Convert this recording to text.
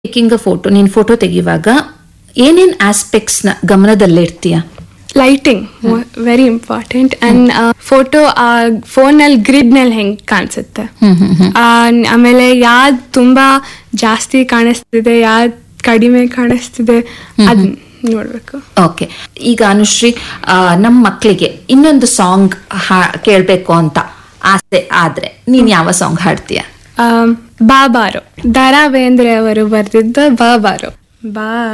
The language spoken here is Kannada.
ಟೇಕಿಂಗ್ ಅ ಫೋಟೋ ನೀನ್ ಫೋಟೋ ತೆಗಿವಾಗ ಏನೇನ್ ಆಸ್ಪೆಕ್ಟ್ಸ್ ನ ಗಮನದಲ್ಲಿಡ್ತೀಯ lighting very important and photo ಫೋನಲ್ಲಿ ಗ್ರಿಡ್ನಲ್ಲಿ ಹೆಂಗ್ ಕಾಣಿಸುತ್ತೆ ಆ, ಆಮೇಲೆ ಯಾವ್ದು ತುಂಬಾ ಜಾಸ್ತಿ ಕಾಣಿಸ್ತಿದೆ ಯಾವ್ದು ಕಡಿಮೆ ಕಾಣಿಸ್ತಿದೆ ಅದ್ ನೋಡ್ಬೇಕು ಓಕೆ ಈಗ ಅನುಶ್ರೀ ಆ, ನಮ್ ಮಕ್ಕಳಿಗೆ ಇನ್ನೊಂದು ಸಾಂಗ್ ಕೇಳ್ಬೇಕು ಅಂತ ಆಸೆ ಆದ್ರೆ ನೀನ್ ಯಾವ ಸಾಂಗ್ ಹಾಡ್ತೀಯ ಆಮ್, ಬಾಬಾರೋ ದರಾ ಬೇಂದ್ರೆ ಅವರು ಬರೆದಿದ್ದ ಬಾಬಾರೋ ಬಾ